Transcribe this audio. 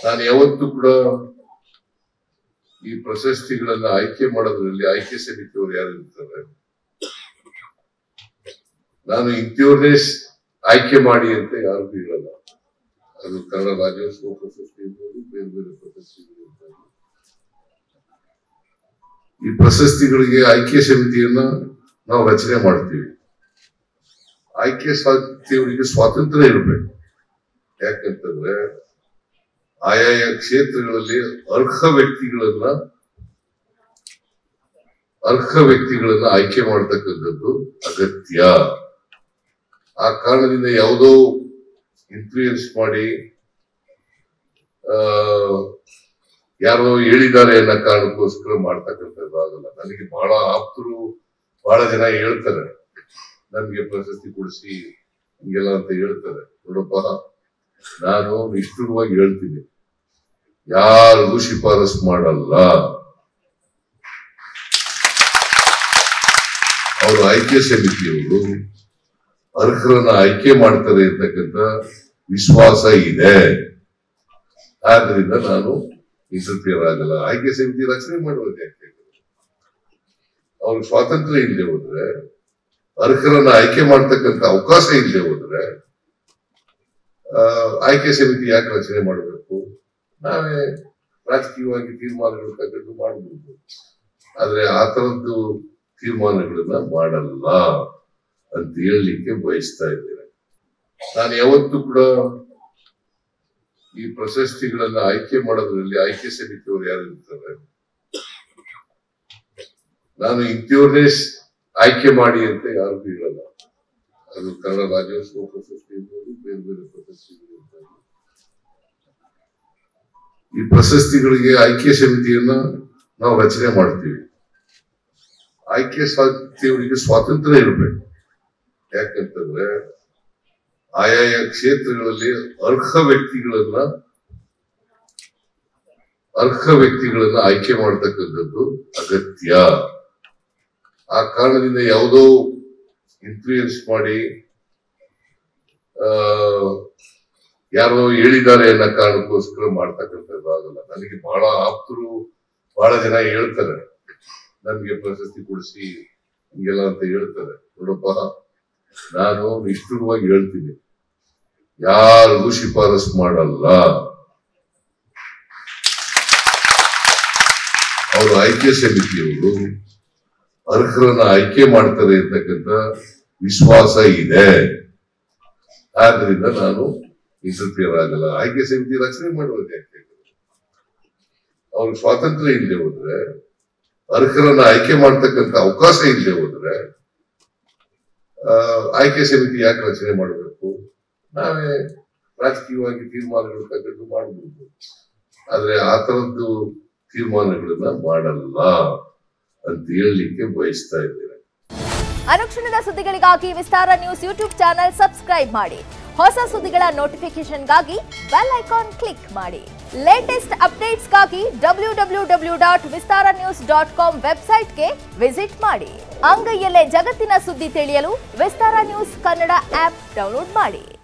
ನಾನು ಯಾವತ್ತೂ ಕೂಡ ಈ ಪ್ರಶಸ್ತಿಗಳನ್ನ ಆಯ್ಕೆ ಮಾಡೋದ್ರಲ್ಲಿ ಆಯ್ಕೆ ಸಮಿತಿಯವರು ಯಾರು ಇರ್ತಾರೆ ನಾನು ಇಂಥವ್ರನ್ನೇ ಸ್- ಆಯ್ಕೆ ಮಾಡಿ ಅಂತ ಯಾರಿಗೂ ಹೇಳಲ್ಲ ಅದು ಕನ್ನಡ ರಾಜ್ಯೋತ್ಸವ ಪ್ರಶಸ್ತಿ ಇರ್ಬೋದು ಬೇರೆ ಬೇರೆ ಪ್ರಶಸ್ತಿಗಳು ಇರ್ಬೋದು ಈ ಪ್ರಶಸ್ತಿಗಳಿಗೆ ಆಯ್ಕೆ ಸಮಿತಿಯನ್ನ ನಾವು ರಚನೆ ಮಾಡ್ತೀವಿ ಆಯ್ಕೆ ಸಮಿತಿಯವರಿಗೆ ಸ್ವಾತಂತ್ರ್ಯ ಇರಬೇಕು ಯಾಕಂತಂದ್ರೆ ಆಯಾಯ ಕ್ಷೇತ್ರಗಳಲ್ಲಿ ಅರ್ಹ ವ್ಯಕ್ತಿಗಳನ್ನ ಅರ್ಹ ವ್ಯಕ್ತಿಗಳನ್ನ ಆಯ್ಕೆ ಮಾಡ್ತಕ್ಕಂಥದ್ದು ಅಗತ್ಯ ಆ ಕಾರಣದಿಂದ ಯಾವುದೋ ಇನ್ಫ್ಲೂಯೆನ್ಸ್ ಮಾಡಿ ಆ ಯಾರೋ ಹೇಳಿದ್ದಾರೆ ಅನ್ನೋ ಕಾರಣಕ್ಕೋಸ್ಕರ ಮಾಡ್ತಕ್ಕಂಥದ್ದು ಆಗಲ್ಲ ನನಗೆ ಬಹಳ ಆಪ್ತರು ಬಹಳ ಜನ ಹೇಳ್ತಾರೆ ನನ್ಗೆ ಪ್ರಶಸ್ತಿ ಕೊಡಿಸಿ ಹಿಂಗೆಲ್ಲ ಅಂತ ಹೇಳ್ತಾರೆ ನೋಡಪ್ಪ ನಾನು ನಿಷ್ಠುರವಾಗಿ ಹೇಳ್ತೀನಿ ಯಾರಿಗೂ ಶಿಫಾರಸ್ ಮಾಡಲ್ಲ ಅವರು ಆಯ್ಕೆ ಸಮಿತಿಯವರು ಅರ್ಹರನ್ನ ಆಯ್ಕೆ ಮಾಡ್ತಾರೆ ಅಂತಕ್ಕಂಥ ವಿಶ್ವಾಸ ಇದೆ ಆದ್ರಿಂದ ನಾನು ಇಂಟರ್ಫಿಯರ್ ಆಗಲ್ಲ ಆಯ್ಕೆ ಸಮಿತಿ ರಚನೆ ಮಾಡುವುದು ಯಾಕೆ ಅವ್ರಿಗೆ ಸ್ವಾತಂತ್ರ್ಯ ಇಲ್ಲದೆ ಹೋದ್ರೆ ಅರ್ಹರನ್ನ ಆಯ್ಕೆ ಮಾಡ್ತಕ್ಕಂಥ ಅವಕಾಶ ಇಲ್ಲದೆ ಹೋದ್ರೆ ಆ, ಆಯ್ಕೆ ಸಮಿತಿ ಯಾಕೆ ರಚನೆ ಮಾಡಬೇಕು ನಾವೇ ರಾಜಕೀಯವಾಗಿ ತೀರ್ಮಾನಗಳು ತಗೊಂಡು ಮಾಡಬಹುದು ಆದ್ರೆ ಆ ತರದ್ದು ತೀರ್ಮಾನಗಳನ್ನ ಮಾಡಲ್ಲ ಅಂತ ಹೇಳಲಿಕ್ಕೆ ಬಯಸ್ತಾ ಇದ್ದೇನೆ ನಾನು ಯಾವತ್ತೂ ಕೂಡ ಈ ಪ್ರಶಸ್ತಿಗಳನ್ನ ಆಯ್ಕೆ ಮಾಡೋದ್ರಲ್ಲಿ ಆಯ್ಕೆ ಸಮಿತಿಯವರು ಯಾರು ಇರ್ತಾರೆ ನಾನು ಇಂಥವ್ರನ್ನೇ ಸ್- ಆಯ್ಕೆ ಮಾಡಿ ಅಂತ ಯಾರಿಗೂ ಹೇಳಲ್ಲ ಅದು ಕನ್ನಡ ರಾಜ್ಯೋತ್ಸವ ಪ್ರಶಸ್ತಿ ಇರ್ಬೋದು ಬೇರೆ ಬೇರೆ ಪ್ರಶಸ್ತಿಗಳು ಇರ್ಬೋದು ಈ ಪ್ರಶಸ್ತಿಗಳಿಗೆ ಆಯ್ಕೆ ಸಮಿತಿಯನ್ನ ನಾವು ರಚನೆ ಮಾಡ್ತೀವಿ ಆಯ್ಕೆ ಸಮಿತಿಯವರಿಗೆ ಸ್ವಾತಂತ್ರ್ಯ ಇರಬೇಕು ಯಾಕಂತಂದ್ರೆ ಆಯಾಯ ಕ್ಷೇತ್ರಗಳಲ್ಲಿ ಅರ್ಹ ವ್ಯಕ್ತಿಗಳನ್ನ ಅರ್ಹ ವ್ಯಕ್ತಿಗಳನ್ನ ಆಯ್ಕೆ ಮಾಡ್ತಕ್ಕಂಥದ್ದು ಅಗತ್ಯ ಆ ಕಾರಣದಿಂದ ಯಾವುದೋ ಇನ್ಫ್ಲೂಯೆನ್ಸ್ ಮಾಡಿ ಆ ಯಾರೋ ಹೇಳಿದ್ದಾರೆ ಅನ್ನೋ ಕಾರಣಕ್ಕೋಸ್ಕರ ಮಾಡ್ತಕ್ಕಂಥದ್ದು ಆಗಲ್ಲ ನನಗೆ ಬಹಳ ಆಪ್ತರು ಬಹಳ ಜನ ಹೇಳ್ತಾರೆ ನನ್ಗೆ ಪ್ರಶಸ್ತಿ ಕೊಡಿಸಿ ಹಿಂಗೆಲ್ಲ ಅಂತ ಹೇಳ್ತಾರೆ ನೋಡಪ್ಪ ನಾನು ನಿಷ್ಠುರವಾಗಿ ಹೇಳ್ತೀನಿ ಯಾರಿಗೂ ಶಿಫಾರಸ್ ಮಾಡಲ್ಲ ಅವರು ಆಯ್ಕೆ ಸಮಿತಿಯವರು ಅರ್ಹರನ್ನ ಆಯ್ಕೆ ಮಾಡ್ತಾರೆ ಅಂತಕ್ಕಂಥ ವಿಶ್ವಾಸ ಇದೆ ಆದ್ರಿಂದ ನಾನು ಇಂಟರ್ಫಿಯರ್ ಆಗಲ್ಲ ಆಯ್ಕೆ ಸಮಿತಿ ರಚನೆ ಮಾಡುವುದು ಯಾಕೆ ಅವ್ರಿಗೆ ಸ್ವಾತಂತ್ರ್ಯ ಇಲ್ಲದೆ ಹೋದ್ರೆ ಅರ್ಹರನ್ನ ಆಯ್ಕೆ ಮಾಡ್ತಕ್ಕಂಥ ಅವಕಾಶ ಇಲ್ಲದೆ ಹೋದ್ರೆ ಆ, ಆಯ್ಕೆ ಸಮಿತಿ ಯಾಕೆ ರಚನೆ ಮಾಡಬೇಕು ನಾವೇ ರಾಜಕೀಯವಾಗಿ ತೀರ್ಮಾನಗಳು ತಗೊಂಡು ಮಾಡಬಹುದು ಆದ್ರೆ ಆ ತರದ್ದು ತೀರ್ಮಾನಗಳನ್ನ ಮಾಡಲ್ಲ ಅಂತ ಹೇಳಲಿಕ್ಕೆ ಬಯಸ್ತಾ ಇದ್ದೇನೆ ಅನುಕ್ಷಣದ ಸುದ್ದಿಗಳಿಗಾಗಿ Vistara news YouTube channel subscribe ಮಾಡಿ ಹೊಸ ಸುದ್ದಿಗಳ ನೋಟಿಫಿಕೇಶನ್ಗಾಗಿ ಬೆಲ್ ಐಕಾನ್ ಕ್ಲಿಕ್ ಮಾಡಿ ಲೇಟೆಸ್ಟ್ ಅಪ್ಡೇಟ್ಸ್ಗಾಗಿ W W W dot Vistara news dot com ವೆಬ್ಸೈಟ್ಗೆ ವಿಸಿಟ್ ಮಾಡಿ ಅಂಗೈಯಲ್ಲೇ ಜಗತ್ತಿನ ಸುದ್ದಿ ತಿಳಿಯಲು Vistara news Kannada app download ಮಾಡಿ